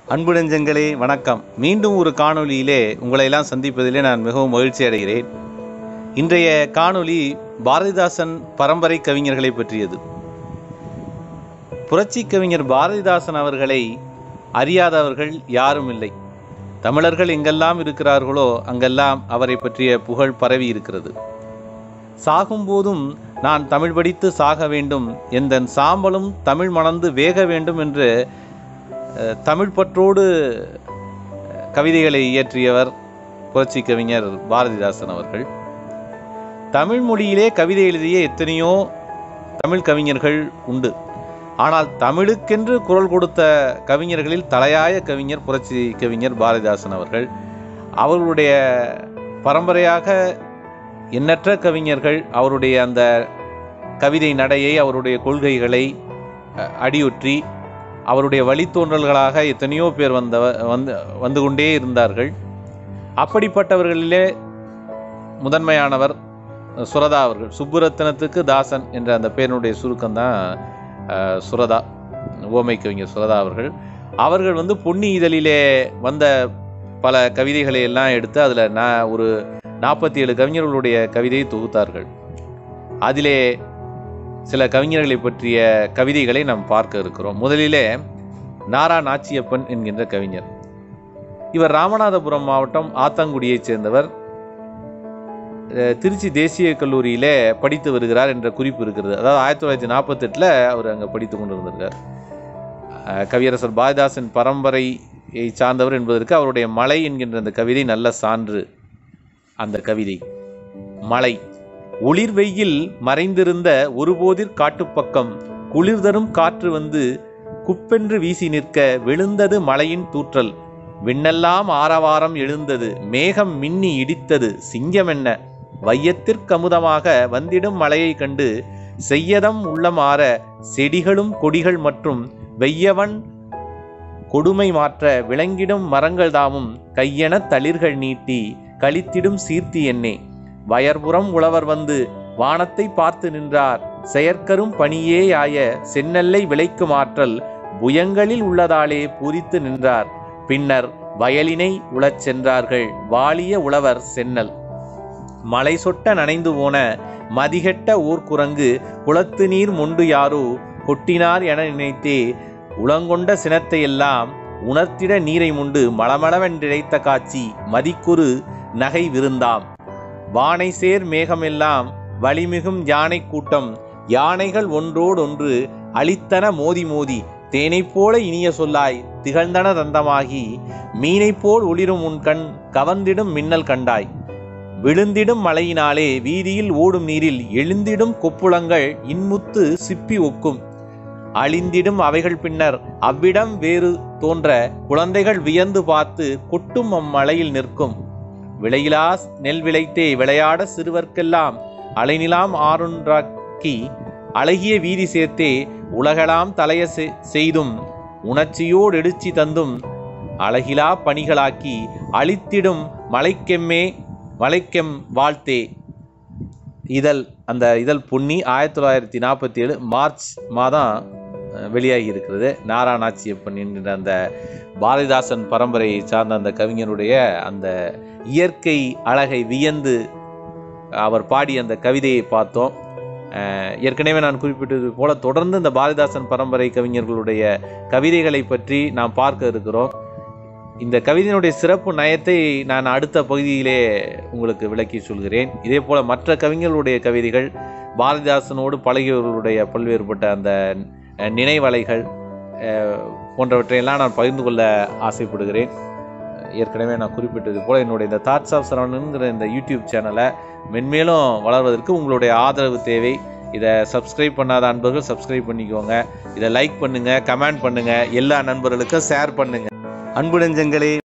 அன்பு நெஞ்சங்களே வணக்கம் மீண்டும் ஒரு காணொளியிலே உங்களை எல்லாம் சந்திப்பதிலே நான் மிகவும் மகிழ்ச்சி அடைகிறேன் இன்றைய காணொளி பாரதிதாசன் பரம்பரை கவிஞர்களை பற்றியது புரட்சி கவிஞர் பாரதிதாசன் அவர்களை அறியாதவர்கள் யாரும் இல்லை தமிழர்கள் எங்கெல்லாம் இருக்கிறார்களோ அங்கெல்லாம் அவரை பற்றிய புகழ் பரவி இருக்கிறது சாகும்போதும் நான் தமிழ் படித்து சாக வேண்டும் எந்தன் சாம்பலும் தமிழ் மணந்து வேக வேண்டும் என்று அஹ், தமிழ் பற்றோடு அஹ், கவிதைகளை இயற்றியவர் புரட்சி கவிஞர் பாரதிதாசன் அவர்கள் தமிழ் மொழியிலே கவிதை எழுதிய எத்தனையோ தமிழ் கவிஞர்கள் உண்டு ஆனால் தமிழுக்கென்று குரல் கொடுத்த கவிஞர்களில் தலையாய கவிஞர் புரட்சி கவிஞர் பாரதிதாசன் அவர்கள் அவர்களுடைய பரம்பரையாக எண்ணற்ற கவிஞர்கள் அவருடைய அந்த கவிதை நடையை அவருடைய கொள்கைகளை அஹ், அடியொற்றி அவருடைய வழித்தோன்றல்களாக எத்தனையோ பேர் வந்த வந்து வந்து கொண்டே இருந்தார்கள் அப்படிப்பட்டவர்களிலே முதன்மையானவர் சுரதா அவர்கள் சுப்புரத்தினத்துக்கு தாசன் என்ற அந்த பேருடைய சுருக்கம்தான் அஹ், சுரதா ஓமை கவிஞர் சுரதா அவர்கள் அவர்கள் வந்து பொன்னி இதழிலே வந்த பல கவிதைகளை எல்லாம் எடுத்து அதில் நான் ஒரு நாற்பத்தி ஏழு கவிஞர்களுடைய கவிதையை தொகுத்தார்கள் அதிலே சில கவிஞர்களை பற்றிய கவிதைகளை நாம் பார்க்க இருக்கிறோம் முதலிலே நாரா நாச்சியப்பன் என்கின்ற கவிஞர் இவர் ராமநாதபுரம் மாவட்டம் ஆத்தங்குடியைச் சேர்ந்தவர் அஹ், திருச்சி தேசிய கல்லூரியிலே படித்து வருகிறார் என்ற குறிப்பு இருக்கிறது அதாவது ஆயிரத்தி தொள்ளாயிரத்தி நாற்பத்தெட்டில் அவர் அங்கே படித்து கொண்டிருந்திருக்கார் அஹ், கவியரசர் பாரதிதாசன் பரம்பரையை சார்ந்தவர் என்பதற்கு அவருடைய மலை என்கின்ற அந்த கவிதை நல்ல சான்று அந்த கவிதை மலை ஒளிர் வெயில் மறைந்திருந்த ஒருபோதிற் காட்டுப்பக்கம் குளிர் தரும் காற்று வந்து குப்பென்று வீசி நிற்க விழுந்தது மலையின் தூற்றல் விண்ணெல்லாம் ஆரவாரம் எழுந்தது மேகம் மின்னி இடித்தது சிங்கமென்ன வையத்திற்கமுதமாக வந்திடும் மலையை கண்டு செய்யதம் உள்ளமாற செடிகளும் கொடிகள் மற்றும் வெய்யவன் கொடுமை மாற்ற விளங்கிடும் மரங்கள் தாமும் கையென தளிர்கள் நீட்டி கழித்திடும் சீர்த்தி என்னே வயர்புறம் உழவர் வந்து வானத்தை பார்த்து நின்றார் செயற்கரும் பணியேயாய செந்நெல்லை விளைக்கும் ஆற்றல் புயங்களில் உள்ளதாலே பூரித்து நின்றார் பின்னர் வயலினை உழச் சென்றார்கள் வாலிய உழவர் சென்னல் மலை சொட்ட நனைந்து போன மதிகெட்ட ஊர்க்குரங்கு குளத்து நீர் மொண்டு யாரோ கொட்டினார் என நினைத்தே உளங்கொண்ட சினத்தை எல்லாம் உணர்த்திட நீரை முண்டு மளமளவென்றிழைத்த காட்சி மதிக்குறு நகை விருந்தாம் வானை சேர் மேகமெல்லாம் வலிமிகும் யானை கூட்டம் யானைகள் ஒன்றோடொன்று அழித்தன மோதி மோதி தேனைப் போல இனிய சொல்லாய் திகழ்ந்தன தந்தமாகி மீனைப் போல் ஒளிரும் உன் கண் கவர்ந்திடும் மின்னல் கண்டாய் விழுந்திடும் மழையினாலே வீதியில் ஓடும் நீரில் எழுந்திடும் கொப்புளங்கள் இன்முத்து சிப்பி ஒக்கும் அழிந்திடும் அவைகள் பின்னர் அவ்விடம் வேறு தோன்ற குழந்தைகள் வியந்து பார்த்து கொட்டும் அம்மலையில் நிற்கும் விளையிலா நெல் விளைத்தே விளையாட சிறுவர்க்கெல்லாம் அலைநிலாம் ஆறுன்றாக்கி அழகிய வீதி சேர்த்தே உலகலாம் தலைய செ- செய்தும் உணர்ச்சியோடு எடுச்சி தந்தும் அழகிலா பணிகளாக்கி அழித்திடும் மலைக்கெம்மே மலைக்கெம் வாழ்த்தே இதழ் அந்த இதழ் பொன்னி ஆயிரத்தி தொள்ளாயிரத்தி நாற்பத்தி ஏழு மார்ச் மாதம் அஹ், வெளியாகி இருக்கிறது நாராயணாச்சியப்பன் என்கிற அந்த பாரதிதாசன் பரம்பரையை சார்ந்த அந்த கவிஞருடைய அந்த இயற்கை அழகை வியந்து அவர் பாடிய அந்த கவிதையை பார்த்தோம் அஹ், ஏற்கனவே நான் குறிப்பிட்டது போல தொடர்ந்து இந்த பாரதிதாசன் பரம்பரை கவிஞர்களுடைய கவிதைகளை பற்றி நாம் பார்க்க இருக்கிறோம் இந்த கவிதையினுடைய சிறப்பு நயத்தை நான் அடுத்த பகுதியிலே உங்களுக்கு விளக்கி சொல்கிறேன் இதே போல மற்ற கவிஞர்களுடைய கவிதைகள் பாரதிதாசனோடு பழகியவர்களுடைய பல்வேறுபட்ட அந்த அஹ், நினைவலைகள் அஹ், போன்றவற்றையெல்லாம் நான் பகிர்ந்து கொள்ள ஆசைப்படுகிறேன் ஏற்கனவே நான் குறிப்பிட்டது போல என்னுடைய இந்த தாட்ஸ் ஆஃப் சரவணனுங்கிற இந்த யூடியூப் சேனலை மென்மேலும் வளர்வதற்கு உங்களுடைய ஆதரவு தேவை இதை சப்ஸ்கிரைப் பண்ணாத அன்பர்கள் சப்ஸ்கிரைப் பண்ணிக்கோங்க இதை லைக் பண்ணுங்கள் கமெண்ட் பண்ணுங்கள் எல்லா நண்பர்களுக்கும் ஷேர் பண்ணுங்கள் அன்பு நெஞ்சங்களே